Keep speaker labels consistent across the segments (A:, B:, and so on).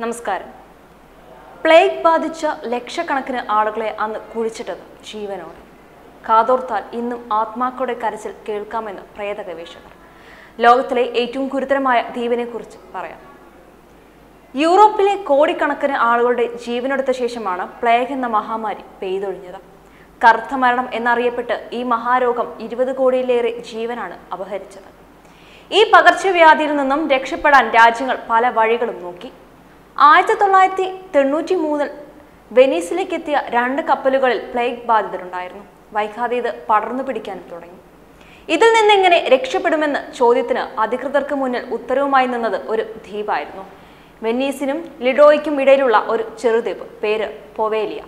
A: നമസ്കാരം പ്ലേഗ് ബാധിച്ച ലക്ഷക്കണക്കിന് ആളുകളെ അന്ന് കുഴിച്ചിട്ടത് ജീവനോടെ കാതോർത്താൽ ഇന്നും ആത്മാക്കളുടെ കരച്ചിൽ കേൾക്കാമെന്ന് പ്രേത ഗവേഷകർ ലോകത്തിലെ ഏറ്റവും ഗുരുതരമായ ദ്വീപിനെക്കുറിച്ച് പറയാം യൂറോപ്പിലെ കോടിക്കണക്കിന് ആളുകളുടെ ജീവനെടുത്ത ശേഷമാണ് പ്ലേഗ് എന്ന മഹാമാരി പെയ്തൊഴിഞ്ഞത് കറുത്ത മരണം എന്നറിയപ്പെട്ട് ഈ മഹാരോഗം ഇരുപത് കോടിയിലേറെ ജീവനാണ് അപഹരിച്ചത് ഈ പകർച്ചവ്യാധിയിൽ നിന്നും രക്ഷപ്പെടാൻ രാജ്യങ്ങൾ പല വഴികളും നോക്കി ആയിരത്തി തൊള്ളായിരത്തി തൊണ്ണൂറ്റി മൂന്നിൽ വെനീസിലേക്ക് എത്തിയ രണ്ട് കപ്പലുകളിൽ പ്ലേഗ് ബാധിതരുണ്ടായിരുന്നു വൈകാതെ ഇത് പടർന്നു പിടിക്കാനും തുടങ്ങി ഇതിൽ നിന്നെങ്ങനെ രക്ഷപ്പെടുമെന്ന ചോദ്യത്തിന് അധികൃതർക്ക് മുന്നിൽ ഉത്തരവുമായി നിന്നത് ഒരു ദ്വീപായിരുന്നു വെനീസിനും ലിഡോയ്ക്കും ഇടയിലുള്ള ഒരു ചെറുദ്വീപ് പേര് പൊവേലിയ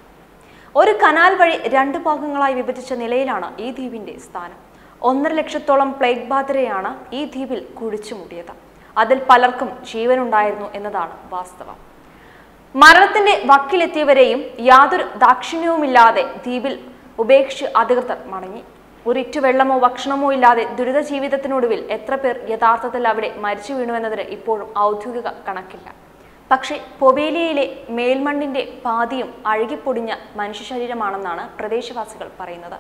A: ഒരു കനാൽ വഴി രണ്ട് ഭാഗങ്ങളായി വിഭജിച്ച നിലയിലാണ് ഈ ദ്വീപിന്റെ സ്ഥാനം ഒന്നര ലക്ഷത്തോളം പ്ലേഗ് ബാധിതരെയാണ് ഈ ദ്വീപിൽ കുഴിച്ചുമൂടിയത് അതിൽ പലർക്കും ജീവനുണ്ടായിരുന്നു എന്നതാണ് വാസ്തവം മരണത്തിന്റെ വക്കിലെത്തിയവരെയും യാതൊരു ദാക്ഷിണ്യവുമില്ലാതെ ദ്വീപിൽ ഉപേക്ഷിച്ച് അധികൃതർ മടങ്ങി ഒരിറ്റു വെള്ളമോ ഭക്ഷണമോ ഇല്ലാതെ ദുരിത ജീവിതത്തിനൊടുവിൽ എത്ര പേർ യഥാർത്ഥത്തിൽ അവിടെ മരിച്ചു വീണുവെന്നതിന് ഇപ്പോഴും ഔദ്യോഗിക കണക്കില്ല പക്ഷേ പൊവേലിയയിലെ മേൽമണ്ണിന്റെ പാതിയും അഴുകിപ്പൊടിഞ്ഞ മനുഷ്യ ശരീരമാണെന്നാണ് പ്രദേശവാസികൾ പറയുന്നത്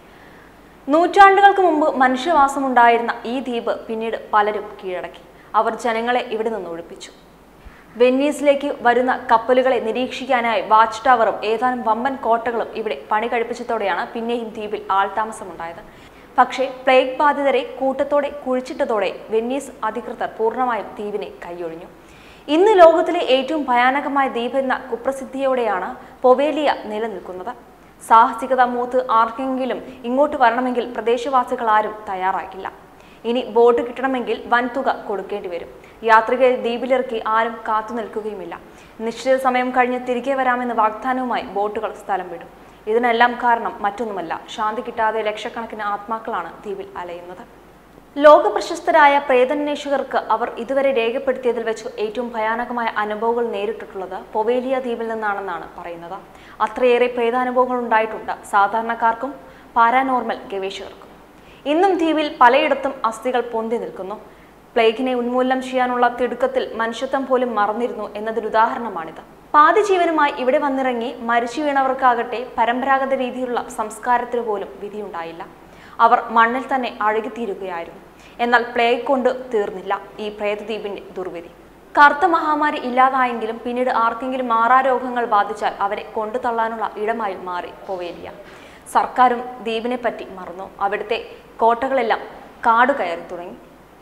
A: നൂറ്റാണ്ടുകൾക്ക് മുമ്പ് മനുഷ്യവാസമുണ്ടായിരുന്ന ഈ ദ്വീപ് പിന്നീട് പലരും കീഴടക്കി അവർ ജനങ്ങളെ ഇവിടെ നിന്ന് ഒഴിപ്പിച്ചു വെന്നീസിലേക്ക് വരുന്ന കപ്പലുകളെ നിരീക്ഷിക്കാനായി വാച്ച് ടവറും ഏതാനും വമ്പൻ കോട്ടകളും ഇവിടെ പണി കഴിപ്പിച്ചതോടെയാണ് പിന്നെയും ദ്വീപിൽ ആൾതാമസമുണ്ടായത് പക്ഷേ പ്ലേഗ് ബാധിതരെ കൂട്ടത്തോടെ കുഴിച്ചിട്ടതോടെ വെന്നീസ് അധികൃതർ പൂർണ്ണമായും ദ്വീപിനെ കൈയൊഴിഞ്ഞു ഇന്ന് ലോകത്തിലെ ഏറ്റവും ഭയാനകമായ ദ്വീപ് എന്ന കുപ്രസിദ്ധിയോടെയാണ് പൊവേലിയ നിലനിൽക്കുന്നത് സാഹസികത മൂത്ത് ആർക്കെങ്കിലും ഇങ്ങോട്ട് വരണമെങ്കിൽ പ്രദേശവാസികൾ ആരും തയ്യാറാക്കില്ല ഇനി ബോട്ട് കിട്ടണമെങ്കിൽ വൻതുക കൊടുക്കേണ്ടി വരും യാത്രികരെ ദ്വീപിലിറക്കി ആരും കാത്തു നിൽക്കുകയുമില്ല നിശ്ചിത സമയം കഴിഞ്ഞ് തിരികെ വരാമെന്ന വാഗ്ദാനവുമായി ബോട്ടുകൾ സ്ഥലം വിടും ഇതിനെല്ലാം കാരണം മറ്റൊന്നുമല്ല ശാന്തി കിട്ടാതെ ലക്ഷക്കണക്കിന് ആത്മാക്കളാണ് ദ്വീപിൽ അലയുന്നത് ലോക പ്രശസ്തരായ പ്രേതന്വേഷകർക്ക് അവർ ഇതുവരെ രേഖപ്പെടുത്തിയതിൽ വെച്ച് ഏറ്റവും ഭയാനകമായ അനുഭവങ്ങൾ നേരിട്ടിട്ടുള്ളത് പൊവേലിയ ദ്വീപിൽ നിന്നാണെന്നാണ് പറയുന്നത് അത്രയേറെ പ്രേതാനുഭവങ്ങൾ ഉണ്ടായിട്ടുണ്ട് സാധാരണക്കാർക്കും പാരാനോർമൽ ഗവേഷകർക്കും ഇന്നും ദ്വീപിൽ പലയിടത്തും അസ്ഥികൾ പൊന്തി നിൽക്കുന്നു പ്ലേഗിനെ ഉന്മൂലനം ചെയ്യാനുള്ള തിടുക്കത്തിൽ മനുഷ്യത്വം പോലും മറന്നിരുന്നു എന്നതൊരു ഉദാഹരണമാണിത് പാതി ജീവനുമായി ഇവിടെ വന്നിറങ്ങി മരിച്ചു വീണവർക്കാകട്ടെ പരമ്പരാഗത രീതിയിലുള്ള സംസ്കാരത്തിന് പോലും വിധിയുണ്ടായില്ല അവർ മണ്ണിൽ തന്നെ അഴുകിത്തീരുകയായിരുന്നു എന്നാൽ പ്ലേഗ് കൊണ്ട് തീർന്നില്ല ഈ പ്രേതദ്വീപിന്റെ ദുർവിധി കറുത്ത മഹാമാരി ഇല്ലാതായെങ്കിലും പിന്നീട് ആർക്കെങ്കിലും മാറാരോഗങ്ങൾ ബാധിച്ചാൽ അവരെ കൊണ്ടു തള്ളാനുള്ള ഇടമായി മാറി പൊവേലിയ സർക്കാരും ദ്വീപിനെ പറ്റി മറന്നു അവിടുത്തെ കോട്ടകളെല്ലാം കാട് കയറി തുടങ്ങി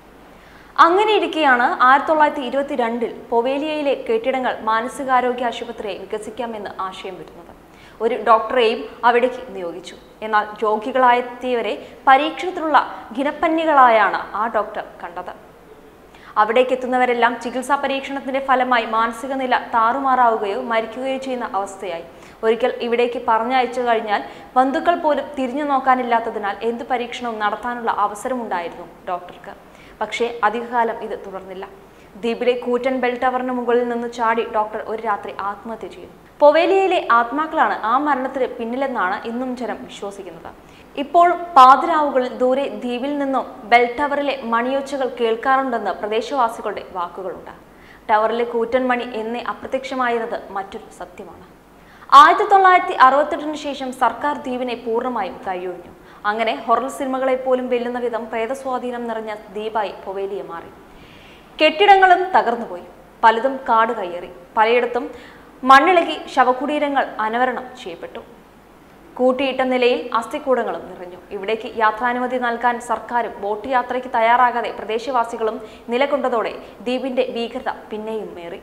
A: അങ്ങനെ ഇരിക്കെയാണ് ആയിരത്തി തൊള്ളായിരത്തി ഇരുപത്തിരണ്ടിൽ പൊവേലിയയിലെ കെട്ടിടങ്ങൾ മാനസികാരോഗ്യ ആശുപത്രിയെ വികസിക്കാമെന്ന് ആശയം വരുന്നത് ഒരു ഡോക്ടറെയും അവിടേക്ക് നിയോഗിച്ചു എന്നാൽ രോഗികളായെത്തിയവരെ പരീക്ഷണത്തിലുള്ള ഗിനപ്പന്നികളായാണ് ആ ഡോക്ടർ കണ്ടത് അവിടേക്ക് എത്തുന്നവരെല്ലാം ചികിത്സാ പരീക്ഷണത്തിന്റെ ഫലമായി മാനസിക നില താറുമാറാവുകയോ മരിക്കുകയോ ചെയ്യുന്ന അവസ്ഥയായി ഒരിക്കൽ ഇവിടേക്ക് പറഞ്ഞയച്ചു കഴിഞ്ഞാൽ ബന്ധുക്കൾ പോലും തിരിഞ്ഞു നോക്കാനില്ലാത്തതിനാൽ എന്ത് പരീക്ഷണവും നടത്താനുള്ള അവസരമുണ്ടായിരുന്നു ഡോക്ടർക്ക് പക്ഷേ അധികകാലം ഇത് തുടർന്നില്ല ദ്വീപിലെ കൂറ്റൻ ബെൽ ടവറിന് മുകളിൽ നിന്ന് ചാടി ഡോക്ടർ ഒരു രാത്രി ആത്മഹത്യ ചെയ്തു പൊവേലിയയിലെ ആത്മാക്കളാണ് ആ മരണത്തിന് പിന്നിലെന്നാണ് ഇന്നും ജനം വിശ്വസിക്കുന്നത് ഇപ്പോൾ പാതിരാവുകളിൽ ദൂരെ ദ്വീപിൽ നിന്നും ബെൽ ടവറിലെ മണിയൊച്ചകൾ കേൾക്കാറുണ്ടെന്ന് പ്രദേശവാസികളുടെ വാക്കുകളുണ്ട് ടവറിലെ കൂറ്റൻ മണി എന്നേ അപ്രത്യക്ഷമായിരുന്നത് മറ്റൊരു സത്യമാണ് ആയിരത്തി തൊള്ളായിരത്തി അറുപത്തെട്ടിന് ശേഷം സർക്കാർ ദ്വീപിനെ പൂർണ്ണമായും കൈയൊഴിഞ്ഞു അങ്ങനെ ഹൊറർ സിനിമകളെ പോലും വെല്ലുന്ന വിധം പ്രേതസ്വാധീനം നിറഞ്ഞ ദ്വീപായി പൊവേലിയ മാറി കെട്ടിടങ്ങളും തകർന്നുപോയി പലതും കാട് കയ്യേറി പലയിടത്തും മണ്ണിളകി ശവകുടീരങ്ങൾ അനവരണം ചെയ്യപ്പെട്ടു കൂട്ടിയിട്ട നിലയിൽ അസ്ഥിക്കൂടങ്ങളും നിറഞ്ഞു ഇവിടേക്ക് യാത്രാനുമതി നൽകാൻ സർക്കാരും ബോട്ട് യാത്രയ്ക്ക് തയ്യാറാകാതെ പ്രദേശവാസികളും നിലകൊണ്ടതോടെ ദ്വീപിന്റെ ഭീകരത പിന്നെയും മേറി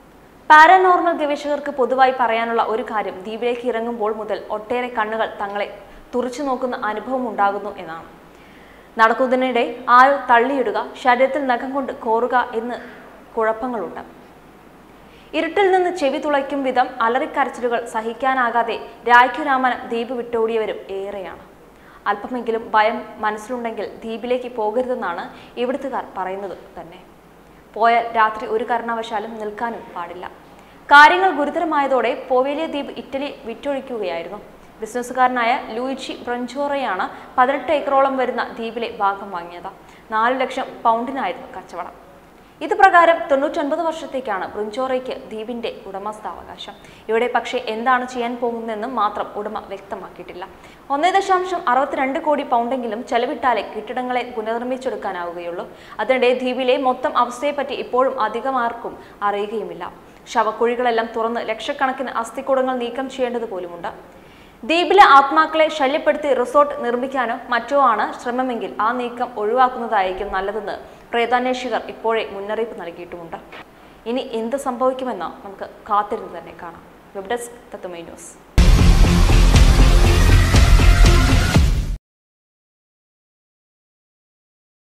A: പാരാനോർമൽ ഗവേഷകർക്ക് പൊതുവായി പറയാനുള്ള ഒരു കാര്യം ദ്വീപിലേക്ക് ഇറങ്ങുമ്പോൾ മുതൽ ഒട്ടേറെ കണ്ണുകൾ തങ്ങളെ തുറച്ചു നോക്കുന്ന അനുഭവം ഉണ്ടാകുന്നു എന്നാണ് നടക്കുന്നതിനിടെ ആരോ തള്ളിയിടുക ശരീരത്തിൽ നഖം കൊണ്ട് കോറുക എന്ന് കുഴപ്പങ്ങളുണ്ട് ഇരുട്ടിൽ നിന്ന് ചെവി തുളയ്ക്കും വിധം അലറിക്കരച്ചിലുകൾ സഹിക്കാനാകാതെ രായ്ക്കുരാമൻ ദ്വീപ് വിട്ടോടിയവരും ഏറെയാണ് അല്പമെങ്കിലും ഭയം മനസ്സിലുണ്ടെങ്കിൽ ദ്വീപിലേക്ക് പോകരുതെന്നാണ് ഇവിടുത്തുകാർ പറയുന്നത് തന്നെ പോയാൽ രാത്രി ഒരു കാരണവശാലും നിൽക്കാനും പാടില്ല കാര്യങ്ങൾ ഗുരുതരമായതോടെ പോവേലിയ ദ്വീപ് ഇറ്റലി വിറ്റൊഴിക്കുകയായിരുന്നു ബിസിനസ്സുകാരനായ ലൂയിച്ചി ബ്രഞ്ചോറയാണ് പതിനെട്ട് ഏക്കറോളം വരുന്ന ദ്വീപിലെ ഭാഗം വാങ്ങിയത് നാലു ലക്ഷം പൗണ്ടിനായിരുന്നു കച്ചവടം ഇത് പ്രകാരം തൊണ്ണൂറ്റൊൻപത് വർഷത്തേക്കാണ് ബ്രിഞ്ചോറയ്ക്ക് ദ്വീപിന്റെ ഉടമസ്ഥാവകാശം ഇവിടെ പക്ഷേ എന്താണ് ചെയ്യാൻ പോകുന്നതെന്നും മാത്രം ഉടമ വ്യക്തമാക്കിയിട്ടില്ല ഒന്നേ ദശാംശം അറുപത്തിരണ്ട് കോടി പൗണ്ടെങ്കിലും ചെലവിട്ടാലേ കെട്ടിടങ്ങളെ പുനർനിർമ്മിച്ചെടുക്കാനാവുകയുള്ളൂ അതിനിടെ ദ്വീപിലെ മൊത്തം അവസ്ഥയെപ്പറ്റി ഇപ്പോഴും അധികമാർക്കും അറിയുകയുമില്ല ശവക്കുഴികളെല്ലാം തുറന്ന് ലക്ഷക്കണക്കിന് അസ്ഥിക്കൂടങ്ങൾ നീക്കം ചെയ്യേണ്ടത് പോലുമുണ്ട് ദ്വീപിലെ ആത്മാക്കളെ ശല്യപ്പെടുത്തി റിസോർട്ട് നിർമ്മിക്കാനോ മറ്റോ ആണ് ശ്രമമെങ്കിൽ ആ നീക്കം ഒഴിവാക്കുന്നതായിരിക്കും നല്ലതെന്ന് പ്രേതാന്വേഷകർ ഇപ്പോഴേ മുന്നറിയിപ്പ് നൽകിയിട്ടുമുണ്ട് ഇനി എന്ത് സംഭവിക്കുമെന്ന് നമുക്ക് കാത്തിരുന്ന് തന്നെ കാണാം വെബ് ഡെസ്ക് തത്തുമൈ ന്യൂസ്